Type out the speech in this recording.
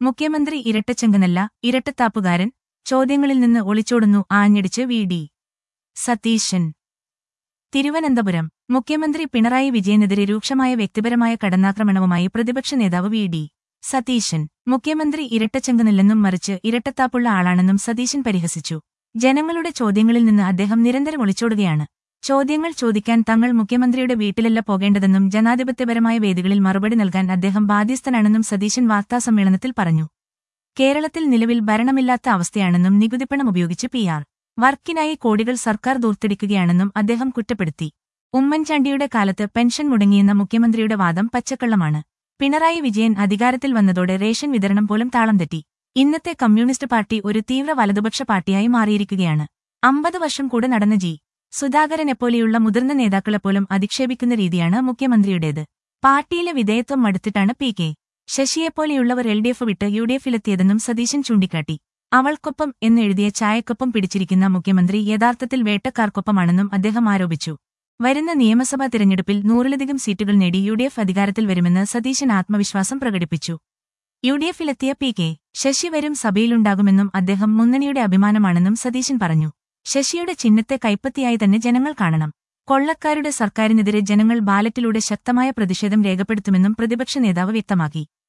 മുഖ്യമന്ത്രി ഇരട്ടച്ചെങ്കനല്ല ഇരട്ടത്താപ്പുകാരൻ ചോദ്യങ്ങളിൽ നിന്ന് ഒളിച്ചോടുന്നു ആഞ്ഞടിച്ച് വി ഡി സതീശൻ തിരുവനന്തപുരം മുഖ്യമന്ത്രി പിണറായി വിജയനെതിരെ രൂക്ഷമായ വ്യക്തിപരമായ കടന്നാക്രമണവുമായി പ്രതിപക്ഷ നേതാവ് വി ഡി സതീശൻ മുഖ്യമന്ത്രി ഇരട്ടച്ചെങ്കനല്ലെന്നും മറിച്ച് ഇരട്ടത്താപ്പുള്ള ആളാണെന്നും സതീശൻ പരിഹസിച്ചു ജനങ്ങളുടെ ചോദ്യങ്ങളിൽ നിന്ന് അദ്ദേഹം നിരന്തരം ഒളിച്ചോടുകയാണ് ചോദ്യങ്ങൾ ചോദിക്കാൻ തങ്ങൾ മുഖ്യമന്ത്രിയുടെ വീട്ടിലല്ല പോകേണ്ടതെന്നും ജനാധിപത്യപരമായ വേദികളിൽ മറുപടി നൽകാൻ അദ്ദേഹം ബാധ്യസ്ഥനാണെന്നും സതീശൻ വാർത്താസമ്മേളനത്തിൽ പറഞ്ഞു കേരളത്തിൽ നിലവിൽ ഭരണമില്ലാത്ത അവസ്ഥയാണെന്നും നികുതിപ്പണം ഉപയോഗിച്ച് പി ആർ വർക്കിനായി കോടികൾ സർക്കാർ ദൂർത്തടിക്കുകയാണെന്നും അദ്ദേഹം കുറ്റപ്പെടുത്തി ഉമ്മൻചാണ്ടിയുടെ കാലത്ത് പെൻഷൻ മുടങ്ങിയെന്ന മുഖ്യമന്ത്രിയുടെ വാദം പച്ചക്കള്ളമാണ് പിണറായി വിജയൻ അധികാരത്തിൽ വന്നതോടെ റേഷൻ വിതരണം പോലും താളം തെറ്റി ഇന്നത്തെ കമ്മ്യൂണിസ്റ്റ് പാർട്ടി ഒരു തീവ്ര വലതുപക്ഷ പാർട്ടിയായി മാറിയിരിക്കുകയാണ് അമ്പത് വർഷം കൂടെ നടന്ന ജി സുധാകരനെപ്പോലെയുള്ള മുതിർന്ന നേതാക്കളെപ്പോലും അധിക്ഷേപിക്കുന്ന രീതിയാണ് മുഖ്യമന്ത്രിയുടേത് പാർട്ടിയിലെ വിധേയത്വം മടുത്തിട്ടാണ് പി കെ ശശിയെപ്പോലെയുള്ളവർ എൽ ഡി എഫ് വിട്ട് യു ഡി എഫിലെത്തിയതെന്നും സതീശൻ ചൂണ്ടിക്കാട്ടി അവൾക്കൊപ്പം എന്നെഴുതിയ ചായക്കൊപ്പം പിടിച്ചിരിക്കുന്ന മുഖ്യമന്ത്രി യഥാർത്ഥത്തിൽ വേട്ടക്കാർക്കൊപ്പമാണെന്നും അദ്ദേഹം ആരോപിച്ചു വരുന്ന നിയമസഭാ തിരഞ്ഞെടുപ്പിൽ നൂറിലധികം സീറ്റുകൾ നേടി യു ഡി എഫ് അധികാരത്തിൽ വരുമെന്ന് സതീശൻ ആത്മവിശ്വാസം പ്രകടിപ്പിച്ചു യു ഡി എഫിലെത്തിയ പി കെ ശശി വരും സഭയിലുണ്ടാകുമെന്നും അദ്ദേഹം മുന്നണിയുടെ അഭിമാനമാണെന്നും സതീശൻ പറഞ്ഞു ശശിയുടെ ചിഹ്നത്തെ കൈപ്പത്തിയായി തന്നെ ജനങ്ങൾ കാണണം കൊള്ളക്കാരുടെ സർക്കാരിനെതിരെ ജനങ്ങൾ ബാലറ്റിലൂടെ ശക്തമായ പ്രതിഷേധം രേഖപ്പെടുത്തുമെന്നും പ്രതിപക്ഷ നേതാവ് വ്യക്തമാക്കി